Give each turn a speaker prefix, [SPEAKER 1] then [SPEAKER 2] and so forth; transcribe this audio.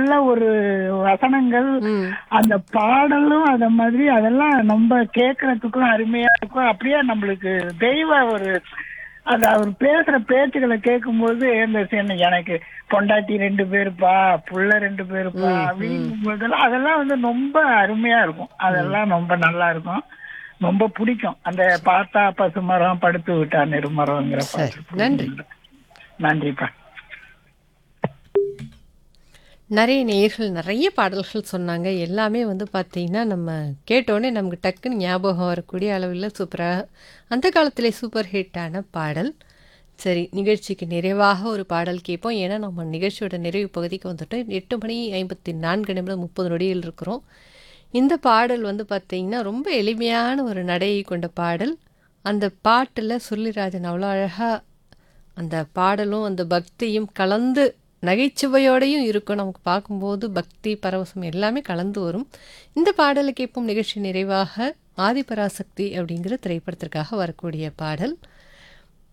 [SPEAKER 1] நல்ல ஒரு வசனங்கள்
[SPEAKER 2] ம்
[SPEAKER 1] அந்த பாடலும் அத மாதிரி அதெல்லாம் நம்ம கேட்கறதுக்கும் அருமையா இருக்கும் அப்படியே நம்மளுக்கு தெய்வ ஒரு அந்த அவர் பேசுற பேச்சுகளை கேட்கும்போது இந்த சின்ன எனக்கு பொண்டாட்டி ரெண்டு பேருப்பா புள்ள ரெண்டு பேருப்பா அப்படிங்கும் போதெல்லாம் அதெல்லாம் வந்து ரொம்ப அருமையா இருக்கும் அதெல்லாம் ரொம்ப நல்லா இருக்கும் ரொம்ப பிடிக்கும் அந்த பார்த்தா பசுமரம் படுத்து விட்டா நெருமரம்ங்கிற
[SPEAKER 2] சரி,
[SPEAKER 1] பாட்டு
[SPEAKER 2] நன்றி.
[SPEAKER 1] நன்றிப்பா
[SPEAKER 2] நிறைய நேயர்கள் நிறைய பாடல்கள் சொன்னாங்க எல்லாமே வந்து பார்த்தீங்கன்னா நம்ம கேட்டோடனே நமக்கு டக்குன்னு ஞாபகம் வரக்கூடிய அளவில் சூப்பராக அந்த காலத்திலே சூப்பர் ஹிட்டான பாடல் சரி நிகழ்ச்சிக்கு நிறைவாக ஒரு பாடல் கேட்போம் ஏன்னா நம்ம நிகழ்ச்சியோட நிறைவு பகுதிக்கு வந்துட்டோம் எட்டு மணி ஐம்பத்தி நான்கு நிமிடம் முப்பது நொடியில் இருக்கிறோம் இந்த பாடல் வந்து பார்த்தீங்கன்னா ரொம்ப எளிமையான ஒரு நடையை கொண்ட பாடல் அந்த பாட்டில் சுருளிராஜன் அவ்வளோ அழகாக அந்த பாடலும் அந்த பக்தியும் கலந்து நகைச்சுவையோடையும் இருக்கும் நமக்கு பார்க்கும்போது பக்தி பரவசம் எல்லாமே கலந்து வரும் இந்த பாடலுக்கு கேட்போம் நிகழ்ச்சி நிறைவாக ஆதிபராசக்தி அப்படிங்கிற திரைப்படத்திற்காக வரக்கூடிய பாடல்